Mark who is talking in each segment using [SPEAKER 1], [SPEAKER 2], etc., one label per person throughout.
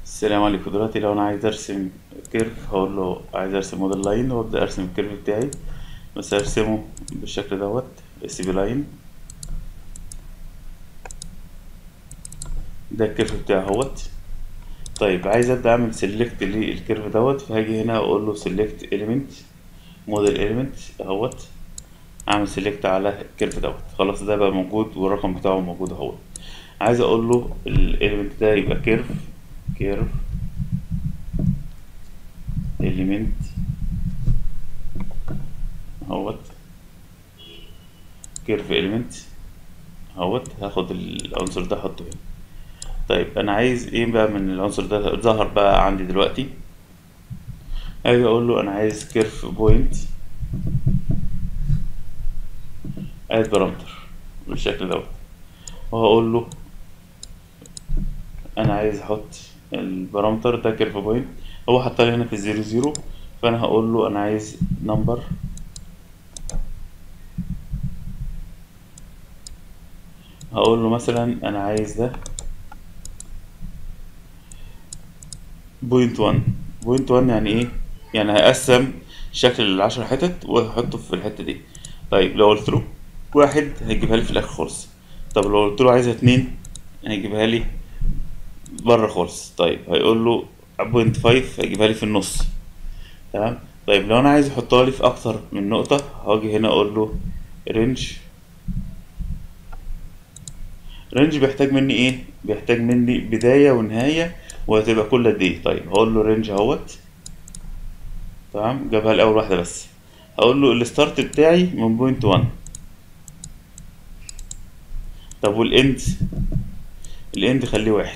[SPEAKER 1] السلام عليكم دلوقتي لو انا عايز ارسم كيرف هقول له عايز ارسم موديل لاين وابدا ارسم الكيرف بتاعي بس ارسمه بالشكل دوت اس بي لاين ده الكيرف بتاعي اهوت طيب عايز ابدا اعمل سيلكت للكيرف دوت فهاجي هنا اقول له سيلكت اليمنت موديل اليمنت اهوت اعمل سيلكت على الكيرف دوت خلاص ده بقى موجود والرقم بتاعه موجود اهوت عايز اقول له الاليمنت ده يبقى كيرف كيرف اليمنت اهوت كيرف اليمنت اهوت هاخد العنصر ده احطه هنا طيب انا عايز ايه بقى من العنصر ده ظهر بقى عندي دلوقتي اجي اقول له انا عايز كيرف بوينت اد بارامتر بالشكل دوت وهقول له انا عايز احط البارامتر ده كيرف بوينت هو حطها لي هنا في الزيرو زيرو فانا هقول له انا عايز نمبر هقول له مثلا انا عايز ده بوينت وان بوينت وان يعني ايه يعني هقسم شكل العشر حتت وهحطه في الحتة دي طيب لو قلت له واحد هيجيبها لي في الاخر خالص طب لو قلت له عايزها اتنين هيجيبها لي بره خالص طيب هيقول له بوينت فايف هيجيبها لي في النص تمام طيب لو انا عايز احطها لي في اكتر من نقطة هاجي هنا اقول له رينج رينج بيحتاج مني ايه بيحتاج مني بداية ونهاية وهتبقى كل قد ايه طيب هقول له رينج اهوت تمام جابها لي اول واحدة بس هقول له الستارت بتاعي من بوينت وان طب والاند الاند خليه واحد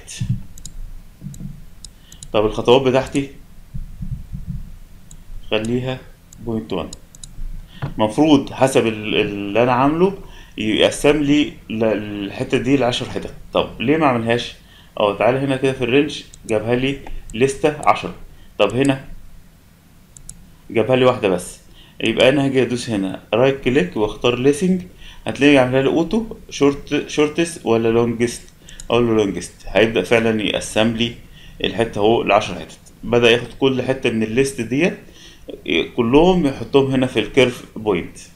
[SPEAKER 1] طب الخطوات بتاعتي خليها بوينت وان مفروض حسب اللي انا عامله يقسم لي الحته دي لعشر حتت طب ليه ما اعملهاش اه تعالى هنا كده في الرينج جابها لي لستة عشرة طب هنا جابها لي واحدة بس يبقى انا هاجي ادوس هنا رايت كليك واختار ليسنج هتلاقي يعملها لي اوتو شورت شورتست ولا لونجست اقول له لونجست هيبدا فعلا يقسم لي الحته اهو لعشر حتت بدا ياخد كل حته من الليست ديت كلهم يحطهم هنا في الكيرف بوينت